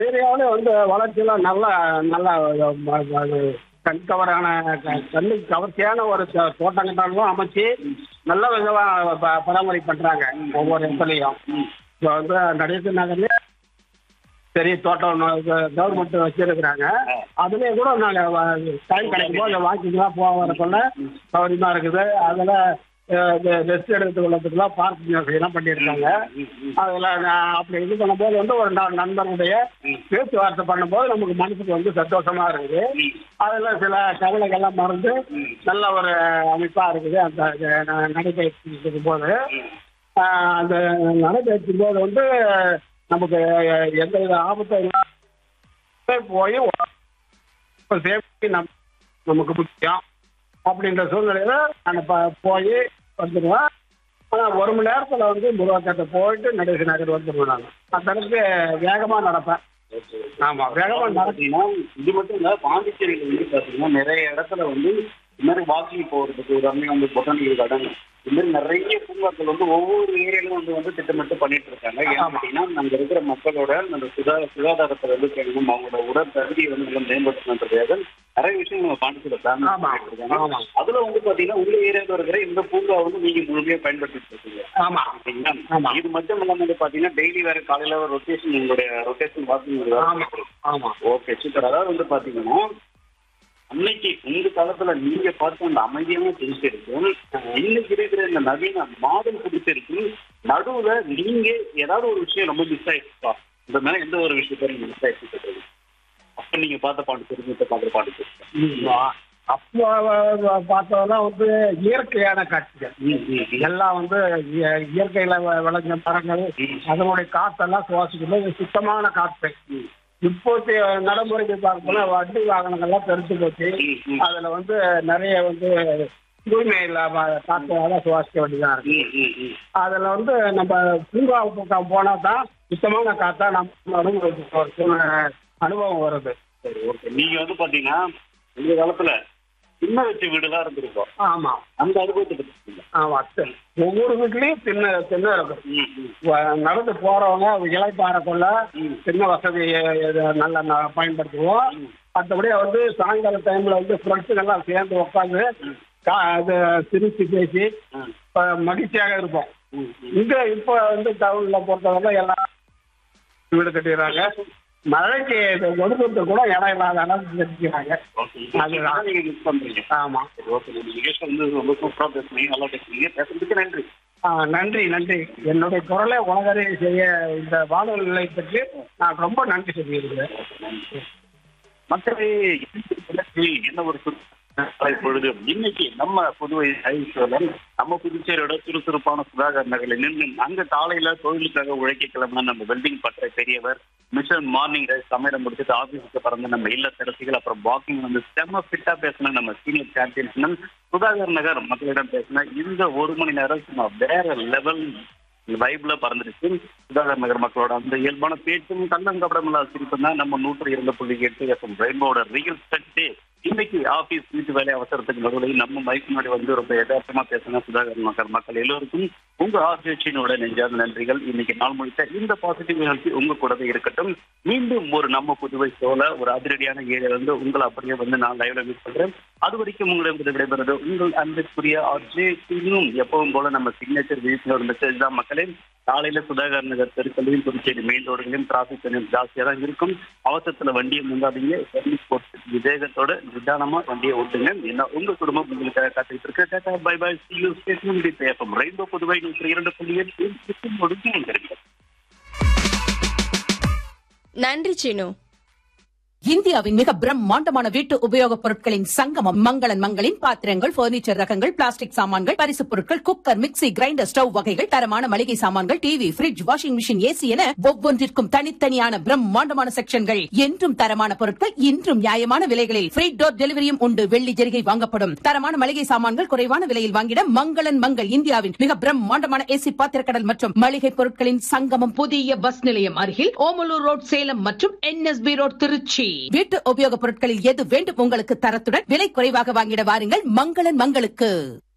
ஏரியாவிலே வந்து வளர்ச்சியெல்லாம் நல்லா நல்லா ம- ம- கண் கவரான க- கண்ணுக்கு கவர்ச்சியான ஒரு தோ- தோட்டங்கட்டாலும் அமைச்சு நல்ல விதமாக ப- பராமரிப்பு பண்றாங்க ஒவ்வொரு இடத்துலையும் இப்போ வந்து நடேசன் நகர்லயே பெரிய தோட்டம் கவர்மெண்ட் வச்சிருக்கிறாங்க அதுலயே கூட நாங்க டைம் கிடைக்கும் போது வாக்கிங்லாம் போக வரக்குள்ள சௌகரியமா இருக்குது அதுல ரெஸ்ட் எடுத்து கொள்ளதுக்குலாம் பார்க்கிங் வசதியெல்லாம் பண்ணியிருக்காங்க அதுல நான் அப்படி இது பண்ணும்போது வந்து ஒரு ந- நண்பருடைய பேச்சுவார்த்தை பண்ணும்போது நமக்கு மனசுக்கு வந்து சந்தோஷமா இருக்குது அதுல சில கவலைகள்லாம் மறந்து நல்ல ஒரு அமைப்பா இருக்குது அந்த ந- நடைபயிற்சி இருக்கும் போது ஆஹ் அந்த நடைபயிற்சி போது வந்து நமக்கு எந்த வித ஆபத்தும் இல்லாம போய் சேஃப்டி நம் நமக்கு முக்கியம் அப்படின்ற சூழ்நிலையில நான் ப- போய் வந்துடுவேன் ஆனால் ஒரு மணி நேரத்தில் வந்து முருகாக்கத்தை போயிட்டு நடேச நகர் வந்துடுவேன் நான் அந்த அளவுக்கு வேகமாக நடப்பேன் ஆமாம் வேகமாக நடப்பேன் பார்த்தீங்கன்னா இது மட்டும் இல்ல பாண்டிச்சேரியில வந்து பாத்தீங்கன்னா நிறைய இடத்துல வந்து இந்த மாதிரி வாக்கிங் போறதுக்கு உதாரணம் வந்து பொட்டானிக்கல் கார்டன் இந்த மாதிரி நிறைய பூங்காக்கள் வந்து ஒவ்வொரு ஏரியாலும் வந்து வந்து திட்டமிட்டு பண்ணிட்டு இருக்காங்க ஏன் ஆமா. அப்படின்னா அங்க இருக்கிற மக்களோட அந்த சுகா சுகாதாரத்தை வந்து கேட்கணும் அவங்களோட உடல் தகுதியை வந்து நல்லா மேம்படுத்தணுன்றதுக்காக நிறைய விஷயம் நம்ம பாண்டிச்சேரியில பிளான் ஆமா. பண்ணிட்டு இருக்காங்க ஆமா. அதுல வந்து பாத்தீங்கன்னா உங்க ஏரியாவில் இருக்கிற இந்த பூங்கா வந்து நீங்க முழுமையா பயன்படுத்திட்டு இருக்கீங்க ஆமாம் சரிங்களா? ஆமா. இது மட்டும் இல்லாம வந்து பாத்தீங்கன்னா டெய்லி வேற காலையில ஒரு ரொட்டேஷன் உங்களுடைய ரொட்டேஷன் வாக்கிங் ஆமாம் ஆமாம் ஓகே சூப்பர் அதாவது வந்து பாத்தீங்கன்னா அன்னைக்கு உங்க காலத்துல நீங்க பார்த்த அந்த அமைதியான புதுச்சேரிக்கும் இன்னைக்கு இருக்கிற இந்த நவீன மாடல் புதுச்சேரிக்கும் நடுவுல நீங்க ஏதாவது ஒரு விஷயம் ரொம்ப மிஸ் ஆயிடுச்சுப்பா இந்த மேல எந்த ஒரு விஷயத்த நீங்க மிஸ் ஆயிடுச்சு அப்ப நீங்க பார்த்த பாண்டிச்சேரி இப்ப பாக்குற பாண்டிச்சேரி அப்போ பார்த்ததெல்லாம் வந்து இயற்கையான காட்சிகள் எல்லாம் வந்து இய- இயற்கையில வ- விளைஞ்ச மரங்கள் அதனுடைய காத்தெல்லாம் சுவாசிக்கும்போது சுத்தமான காற்று இப்போதைய நடைமுறைக்கு பார்க்கணும்னா வண்டி வாகனங்கள்லாம் பெருசு போச்சு அதுல வந்து நிறைய வந்து தூய்மை இல்லாம காற்று சுவாசிக்க வேண்டியதா இருக்கு அதுல வந்து நம்ம பூங்கா பக்கம் போனா தான் சுத்தமான காத்தா நம்ம அனுபவம் ஒரு சூழ்நிலை- அனுபவம் வருது சரி ஓகே நீங்க வந்து பாத்தீங்கன்னா இந்த காலத்துல சின்ன வச்ச வீடுலாம் இருந்திருக்கோம் ஆமா அந்த அனுபவத்தை பத்தி சொல்லுங்க. ஆமா சரி. ஒவ்வொரு வீட்லயும் சின்ன சின்ன இருக்கும் ம், ம். வ- நடந்து போறவங்க இலைப்பாறக்குள்ள சின்ன வசதி இது நல்லா ந- பயன்படுத்துவோம் மற்றபடி வந்து சாயங்கால டைம்ல வந்து ஃப்ரெண்ட்ஸுங்க எல்லாம் சேர்ந்து உட்காந்து அது சிரிச்சு பேசி ம். ப- மகிழ்ச்சியாக இருப்போம் ம், ம். இங்க இப்ப வந்து டவுன்ல பொறுத்தவரை எல்லாம் வீடு கட்டிடுறாங்க மழைக்கு ஒடுக்கிறது கூட இடம் இல்லாத அளவுக்கு கட்டிக்கிறாங்க ஓகே. அதுதான் நீங்க மிஸ் பண்றீங்க ஆமா சரி, ஓகே நீங்க நிகழ்ச்சி வந்து ரொம்ப சூப்பரா பேசுனீங்க நல்லா பேசுனீங்க பேசுறதுக்கு நன்றி ஆ, நன்றி நன்றி என்னுடைய குரலை உலகறிய செய்ய இந்த வானொலி நிலையத்துக்கு நான் ரொம்ப நன்றி சொல்லியிருக்கிறேன் மக்களே எனக்கு என்ன ஒரு சுற்று இப்பொழுது இன்னைக்கு நம்ம புதுவை ஐஸ்வரன் நம்ம புதுச்சேரியோட சுறுசுறுப்பான சுதாகர் நகரில் நின்று அங்க காலையில தொழிலுக்காக உழைக்க கிளம்பின நம்ம வெல்டிங் பற்ற பெரியவர் மிஷன் மார்னிங் ரைஸ் சமையல முடிச்சுட்டு ஆபீஸுக்கு பறந்த நம்ம இல்லத்தரசிகள் அப்புறம் வாக்கிங் வந்து செம்ம ஃபிட்டா பேசின நம்ம சீனியர் சாம்பியன்ஸ் சுதாகர் நகர் மக்களிடம் பேசின இந்த ஒரு மணி நேரம் சும்மா வேற லெவல் வைப்ல பறந்துருச்சு சுதாகர் நகர் மக்களோட அந்த இயல்பான பேச்சும் கள்ளங்கபடம் இல்லாத சிரிப்பும் தான் நம்ம நூற்று இரண்டு புள்ளி எட்டு எஃப்எம் ரெயின்போட ரியல் ஸ்டே இன்னைக்கு ஆபீஸ் வீட்டு வேலை அவசரத்துக்கு நடுவில் நம்ம மைக் முன்னாடி வந்து ரொம்ப யதார்த்தமா பேசின சுதாகர் நகர் மக்கள் எல்லோருக்கும் உங்க ஆர்ஜியோட நெஞ்சார்ந்த நன்றிகள் இன்னைக்கு நாள் முடித்த இந்த பாசிட்டிவ் நிகழ்ச்சி உங்க கூடவே இருக்கட்டும் மீண்டும் ஒரு நம்ம புதுவை சோல ஒரு அதிரடியான ஏரியா வந்து உங்களை அப்படியே வந்து நான் லைவ்ல மீட் பண்றேன் அது வரைக்கும் உங்களிடம் விடைபெறுவது உங்கள் அன்பிற்குரிய ஆர்ஜே எப்பவும் போல நம்ம சிக்னேச்சர் விழிப்புணர்வு மெசேஜ் தான் மக்களே காலையில சுதாகர் நகர் தெருக்கல்லையும் புதுச்சேரி மெயின் ரோடுகளையும் டிராபிக் கொஞ்சம் ஜாஸ்தியா தான் இருக்கும் அவசரத்துல வண்டியை முந்தாதீங்க சர்வீஸ் போட்டு விவேகத்தோட நிதானமா வண்டியை ஓட்டுங்க ஏன்னா உங்க குடும்பம் உங்களுக்காக காத்துக்கிட்டு இருக்கு tata bye bye see you station பேசும் ரெயின்போ புதுவை நூற்றி இரண்டு புள்ளி எட்டு முடிக்கும் நன்றி சீனு இந்தியாவின் மிக பிரம்மாண்டமான வீட்டு உபயோகப் பொருட்களின் சங்கமம் மங்களன் மங்களின் பாத்திரங்கள் பர்னிச்சர் ரகங்கள் பிளாஸ்டிக் சாமான்கள் பரிசுப் பொருட்கள் குக்கர் மிக்ஸி கிரைண்டர் ஸ்டவ் வகைகள் தரமான மளிகை சாமான்கள் TV fridge washing machine AC என ஒவ்வொன்றிற்கும் தனித்தனியான பிரம்மாண்டமான செக்ஷன்கள் என்றும் தரமான பொருட்கள் இன்றும் நியாயமான விலைகளில் ஃப்ரீ டோர் டெலிவரியும் உண்டு வெள்ளி ஜெரிகை வாங்கப்படும் தரமான மளிகை சாமான்கள் குறைவான விலையில் வாங்கிட மங்களன் மங்கள் இந்தியாவின் மிக பிரம்மாண்டமான ஏசி பாத்திரக்கடல் மற்றும் மளிகை பொருட்களின் சங்கமம் புதிய பஸ் நிலையம் அருகில் ஓமலூர் ரோட் சேலம் மற்றும் என்எஸ்பி ரோட் திருச்சி வீட்டு உபயோகப் பொருட்களில் எது வேண்டும் உங்களுக்கு தரத்துடன் விலை குறைவாக வாங்கிட வாருங்கள் மங்களன் மங்களுக்கு